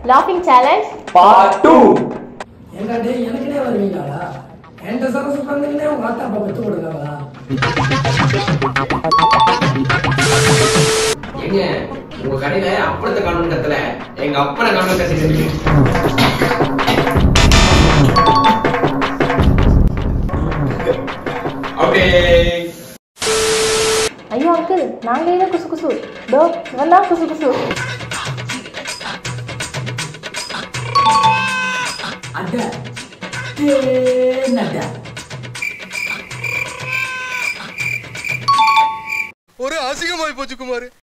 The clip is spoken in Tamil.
லாஃபிங் சேலஞ்ச் பார்ட் டூ ஏண்டா டேய் எனக்குனே வருவீங்களா என்கிட்ட சரசு பண்ணீங்கன்னா உங்க ஆத்தா அப்பா பெற்று கொடுக்காங்களா ஏங்க உங்க கடையில அப்பளத்தை காணும் கத்தல எங்க அப்பனை காணும் கத்துட்டு அப்படியே ஐயோ அங்கிள் நாங்க ஏதோ குசு குசு தோ இவன் தான் குசு குசு அட தேனட ஒரு அசிங்கமாய் போச்சு குமார்